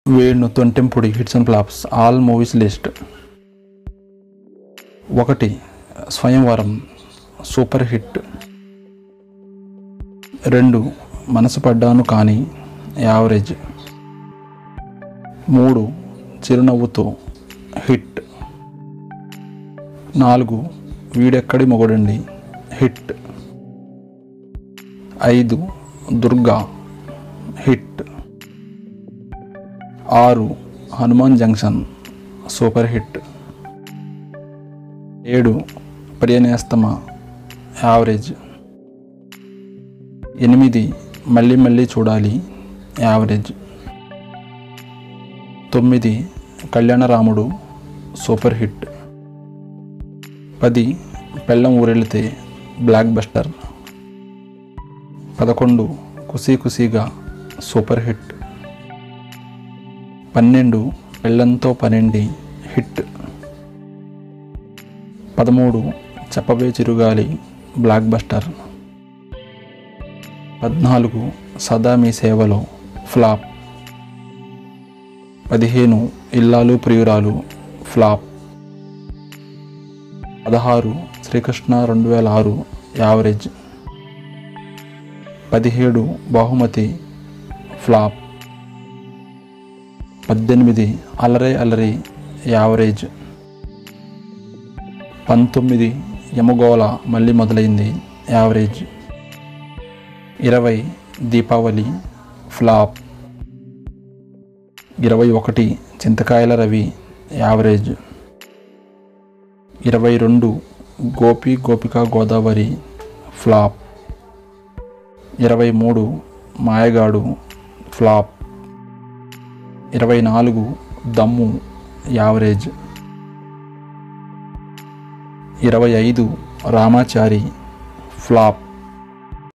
Venu Thontempudi hits and flops all movies list ఒకటి Swayamvaram super hit రెండు మనసు పడ్డాను కానీ యావరేజ్ మూడు చిరునవ్వుతో హిట్ నాలుగు వీడెక్కడి మొగుడండి హిట్ ఐదు దుర్గా హిట్ ఆరు హనుమాన్ జంక్షన్ సూపర్ హిట్ ఏడు ప్రియనేస్తమ యావరేజ్ ఎనిమిది మళ్ళీ మళ్ళీ చూడాలి యావరేజ్ తొమ్మిది కళ్యాణరాముడు సూపర్ హిట్ పది పెళ్ళం ఊరెళితే బ్లాక్ బస్టర్ పదకొండు కుసీ కుసీగా సూపర్ హిట్ పన్నెండు పెళ్ళంతో పన్నెండి హిట్ పదమూడు చెప్పబే చిరుగాలి బ్లాక్ బస్టర్ పద్నాలుగు సదా మీ సేవలో ఫ్లాప్ పదిహేను ఇల్లాలు ప్రియురాలు ఫ్లాప్ పదహారు శ్రీకృష్ణ రెండు వేల ఆరు యావరేజ్ పదిహేడు బాహుమతి ఫ్లాప్ పద్దెనిమిది అలరే అలరి యావరేజ్ పంతొమ్మిది యమగోళ మళ్ళీ మొదలైంది యావరేజ్ ఇరవై దీపావళి ఫ్లాప్ ఇరవై ఒకటి చింతకాయల రవి యావరేజ్ ఇరవై రెండు గోపి గోపిక గోదావరి ఫ్లాప్ ఇరవై మూడు మాయగాడు ఫ్లాప్ ఇరవై నాలుగు దమ్ము యావరేజ్ ఇరవై ఐదు రామాచారి ఫ్లాప్